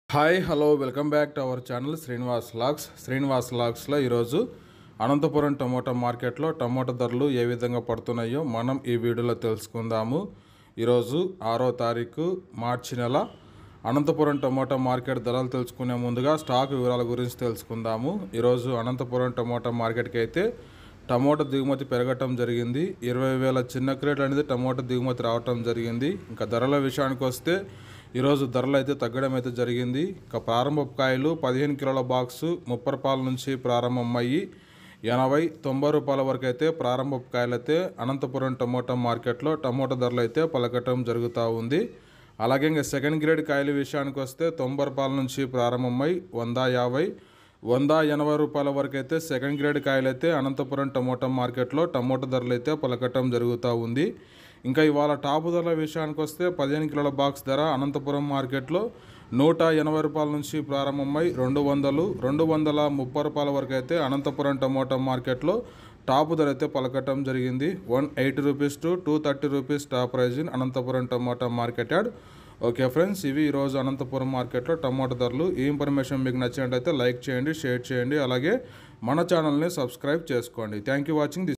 hi hello welcome back to our channel Srinivas లాక్స్ శ్రీనివాస్ లాక్స్లో ఈరోజు అనంతపురం టమోటా మార్కెట్లో టమోటా ధరలు ఏ విధంగా పడుతున్నాయో మనం ఈ వీడియోలో తెలుసుకుందాము ఈరోజు ఆరో తారీఖు మార్చి నెల అనంతపురం టమోటా మార్కెట్ ధరలు తెలుసుకునే ముందుగా స్టాక్ వివరాల గురించి తెలుసుకుందాము ఈరోజు అనంతపురం టమోటా మార్కెట్కి అయితే టమోటా దిగుమతి పెరగటం జరిగింది ఇరవై వేల చిన్న క్రేట్ అనేది టమోటా దిగుమతి రావటం జరిగింది ఇంకా ధరల విషయానికి వస్తే ఈరోజు ధరలు అయితే తగ్గడం అయితే జరిగింది ఇంకా ప్రారంభపు కాయలు పదిహేను కిలోల బాక్సు ముప్పై రూపాయల నుంచి ప్రారంభమయ్యి ఎనభై తొంభై రూపాయల వరకు అయితే ప్రారంభపు కాయలు అయితే అనంతపురం టమోటా మార్కెట్లో టమోటా ధరలు అయితే పలకటం జరుగుతూ ఉంది అలాగే ఇంకా సెకండ్ గ్రేడ్ కాయల విషయానికి వస్తే తొంభై రూపాయల నుంచి ప్రారంభమై వంద యాభై వంద ఎనభై రూపాయల వరకు అయితే సెకండ్ గ్రేడ్ కాయలు అయితే అనంతపురం టమోటా మార్కెట్లో టమోటా ధరలు అయితే పలకటం జరుగుతూ ఉంది ఇంకా ఇవాళ టాప్ ధరల విషయానికి వస్తే పదిహేను కిలోల బాక్స్ ధర అనంతపురం మార్కెట్లో నూట ఎనభై రూపాయల నుంచి ప్రారంభమై రెండు వందలు రెండు వందల ముప్పై రూపాయల వరకు అయితే అనంతపురం టమోటా మార్కెట్లో టాప్ ధర అయితే పలకటం జరిగింది one eighty rupees to two thirty rupees top price in Anantapuram tomato market యాడ్ ఓకే ఫ్రెండ్స్ ఇవి ఈరోజు అనంతపురం మార్కెట్లో టమాటా ధరలు ఈ ఇన్ఫర్మేషన్ మీకు నచ్చినట్టయితే లైక్ చేయండి షేర్ చేయండి అలాగే మన ఛానల్ని సబ్స్క్రైబ్ చేసుకోండి థ్యాంక్ యూ వాచింగ్ దిస్